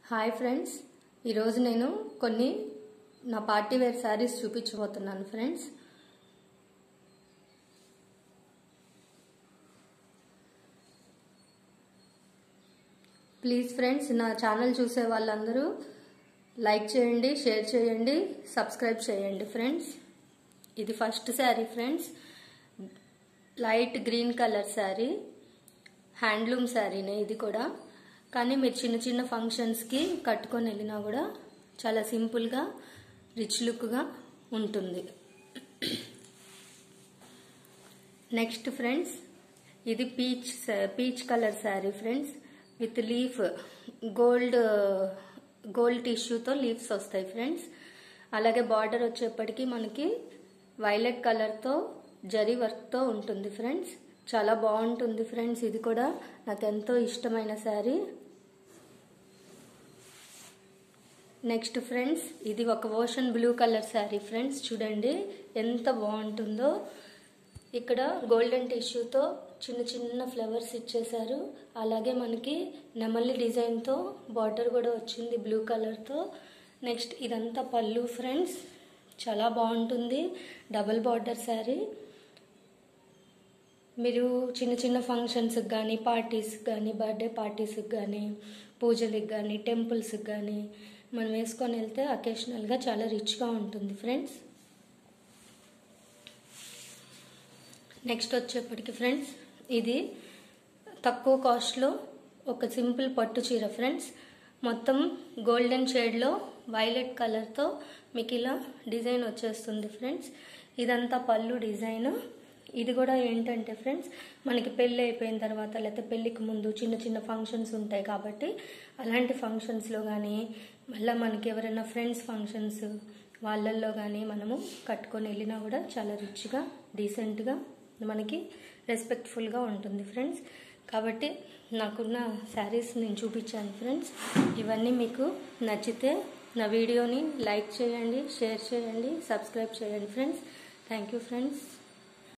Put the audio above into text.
hi friends ఈరోజు నేను కొన్ని నా పార్టీ వేర్ శారీస్ చూపించబోతున్నాను ఫ్రెండ్స్ ప్లీజ్ ఫ్రెండ్స్ నా ఛానల్ చూసే వాళ్ళందరూ లైక్ చేయండి షేర్ చేయండి సబ్స్క్రైబ్ చేయండి ఫ్రెండ్స్ ఇది first sari friends light green colour sari handloom శారీనే ఇది కూడా కానీ మీరు చిన్న చిన్న ఫంక్షన్స్కి కట్టుకొని వెళ్ళినా కూడా చాలా సింపుల్గా రిచ్ లుక్గా ఉంటుంది నెక్స్ట్ ఫ్రెండ్స్ ఇది peach peach colour sari friends with leaf gold gold టిష్యూతో లీవ్స్ వస్తాయి ఫ్రెండ్స్ అలాగే బార్డర్ వచ్చేప్పటికి మనకి వైలెట్ కలర్తో జరీ వర్క్తో ఉంటుంది ఫ్రెండ్స్ చాలా బాగుంటుంది ఫ్రెండ్స్ ఇది కూడా నాకు ఎంతో ఇష్టమైన శారీ నెక్స్ట్ ఫ్రెండ్స్ ఇది ఒక ocean blue colour sari friends చూడండి ఎంత బాగుంటుందో ఇక్కడ గోల్డెన్ టిష్యూతో చిన్న చిన్న ఫ్లవర్స్ ఇచ్చేశారు అలాగే మనకి నెమలి డిజైన్తో బార్డర్ కూడా వచ్చింది బ్లూ కలర్తో నెక్స్ట్ ఇదంతా పళ్ళు ఫ్రెండ్స్ చాలా బాగుంటుంది డబల్ బార్డర్ శారీ మీరు చిన్న చిన్న ఫంక్షన్స్కి కానీ పార్టీస్కి కానీ బర్త్డే పార్టీస్కి కానీ పూజలకి కానీ టెంపుల్స్కి కానీ మనం వేసుకొని వెళ్తే అకేషనల్గా చాలా రిచ్గా ఉంటుంది ఫ్రెండ్స్ నెక్స్ట్ వచ్చేప్పటికి ఫ్రెండ్స్ ఇది తక్కువ కాస్ట్లో ఒక సింపుల్ పట్టు చీర ఫ్రెండ్స్ మొత్తం గోల్డెన్ షేడ్లో వైలెట్ కలర్తో మీకు ఇలా డిజైన్ వచ్చేస్తుంది ఫ్రెండ్స్ ఇదంతా పళ్ళు డిజైన్ ఇది కూడా ఏంటంటే ఫ్రెండ్స్ మనకి పెళ్ళి అయిపోయిన తర్వాత లేకపోతే పెళ్ళికి ముందు చిన్న చిన్న ఫంక్షన్స్ ఉంటాయి కాబట్టి అలాంటి ఫంక్షన్స్లో కానీ మళ్ళీ మనకి ఎవరైనా ఫ్రెండ్స్ ఫంక్షన్స్ వాళ్ళల్లో కానీ మనము కట్టుకొని వెళ్ళినా కూడా చాలా రిచ్గా డీసెంట్గా మనకి రెస్పెక్ట్ఫుల్గా ఉంటుంది ఫ్రెండ్స్ కాబట్టి నాకున్న శారీస్ నేను చూపించాను ఫ్రెండ్స్ ఇవన్నీ మీకు నచ్చితే నా వీడియోని లైక్ చేయండి షేర్ చేయండి సబ్స్క్రైబ్ చేయండి ఫ్రెండ్స్ థ్యాంక్ యూ ఫ్రెండ్స్